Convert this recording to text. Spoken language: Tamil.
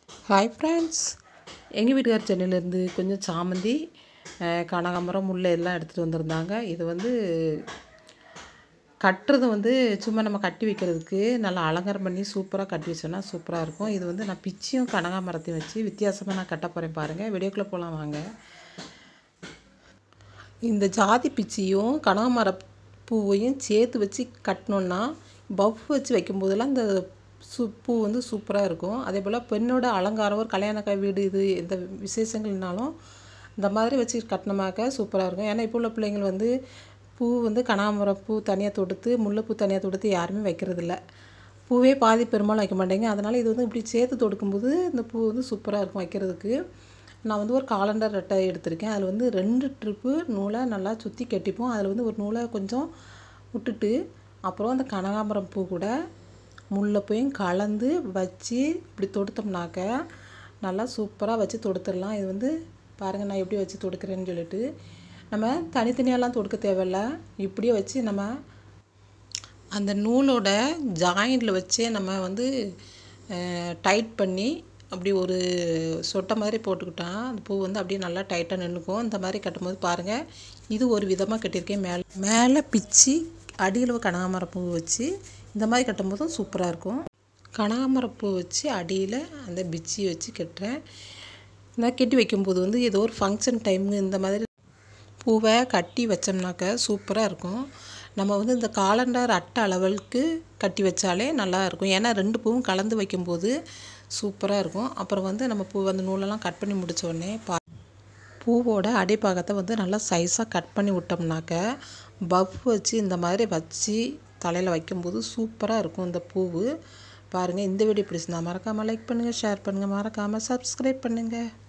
ஹாய் ஃப்ரெண்ட்ஸ் எங்கள் வீட்டுக்கார் சென்னையிலேருந்து கொஞ்சம் சாமந்தி அஹ், கனகாம்பரம் முல்லை எல்லாம் எடுத்துகிட்டு வந்திருந்தாங்க இது வந்து கட்டுறது வந்து சும்மா நம்ம கட்டி வைக்கிறதுக்கு நல்லா அலங்காரம் பண்ணி சூப்பராக கட்டி வச்சோன்னா சூப்பராக இருக்கும் இது வந்து நான் பிச்சியும் கனகாம்பரத்தையும் வச்சு வித்தியாசமாக நான் கட்ட போகிறேன் பாருங்கள் வீடியோக்குள்ளே போகலாம் வாங்க இந்த ஜாதி பிச்சியும் கனகாமர பூவையும் சேர்த்து வச்சு கட்டினோன்னா பஃப் வச்சு வைக்கும்போதெல்லாம் இந்த சூ பூ வந்து சூப்பராக இருக்கும் அதே போல் பெண்ணோட அலங்காரம் ஒரு கல்யாண வீடு இது எந்த விசேஷங்கள்னாலும் இந்த மாதிரி வச்சு கட்டினமாக்க சூப்பராக இருக்கும் ஏன்னா இப்போ உள்ள பிள்ளைங்கள் வந்து பூ வந்து கனகாமரம் பூ தனியாக தொடுத்து முல்லைப்பூ தனியாக தொடுத்து யாருமே வைக்கிறதில்ல பூவே பாதி பெரும்பாலும் வைக்க மாட்டேங்க அதனால் இது வந்து இப்படி சேர்த்து தொடுக்கும்போது இந்த பூ வந்து சூப்பராக இருக்கும் வைக்கிறதுக்கு நான் வந்து ஒரு காலண்டர் ரெட்டை எடுத்திருக்கேன் அதில் வந்து ரெண்டு ட்ரிப்பு நூலை நல்லா சுற்றி கட்டிப்போம் அதில் வந்து ஒரு நூலை கொஞ்சம் விட்டுட்டு அப்புறம் அந்த கனகாம்பரம் பூ கூட முல்லைப்பூயும் கலந்து வச்சு இப்படி தொடுத்தோம்னாக்க நல்லா சூப்பராக வச்சு தொடுத்துடலாம் இது வந்து பாருங்கள் நான் எப்படி வச்சு தொடுக்கிறேன்னு சொல்லிட்டு நம்ம தனித்தனியாலாம் தொடுக்க தேவையில்ல இப்படியே வச்சு நம்ம அந்த நூலோட ஜாயிண்டில் வச்சே நம்ம வந்து டைட் பண்ணி அப்படி ஒரு சொட்டை மாதிரி போட்டுக்கிட்டா அந்த பூ வந்து அப்படியே நல்லா டைட்டாக நின்றுக்கும் இந்த மாதிரி கட்டும்போது பாருங்கள் இது ஒரு விதமாக கட்டியிருக்கேன் மேலே மேலே பிச்சு அடியில் கனகாமரம் பூ வச்சு இந்த மாதிரி கட்டும்போதும் சூப்பராக இருக்கும் கனகாமரம் பூ வச்சு அடியில் அந்த பிச்சி வச்சு கட்டுறேன் இந்த கட்டி வைக்கும்போது வந்து ஏதோ ஒரு ஃபங்க்ஷன் டைமு இந்த மாதிரி பூவை கட்டி வச்சோம்னாக்க சூப்பராக இருக்கும் நம்ம வந்து இந்த காலண்டர் அட்டை அளவுக்கு கட்டி வச்சாலே நல்லா இருக்கும் ஏன்னா ரெண்டு பூவும் கலந்து வைக்கும்போது சூப்பராக இருக்கும் அப்புறம் வந்து நம்ம பூ அந்த நூலெல்லாம் கட் பண்ணி முடிச்ச உடனே பா பூவோட அடிப்பாகத்தை வந்து நல்லா சைஸாக கட் பண்ணி விட்டோம்னாக்க பஃப் வச்சு இந்த மாதிரி வச்சு தலையில் வைக்கும்போது சூப்பராக இருக்கும் இந்த பூவு பாருங்கள் இந்த வீடியோ பிடிச்சிருந்தா மறக்காமல் லைக் பண்ணுங்கள் ஷேர் பண்ணுங்கள் மறக்காமல் சப்ஸ்கிரைப் பண்ணுங்கள்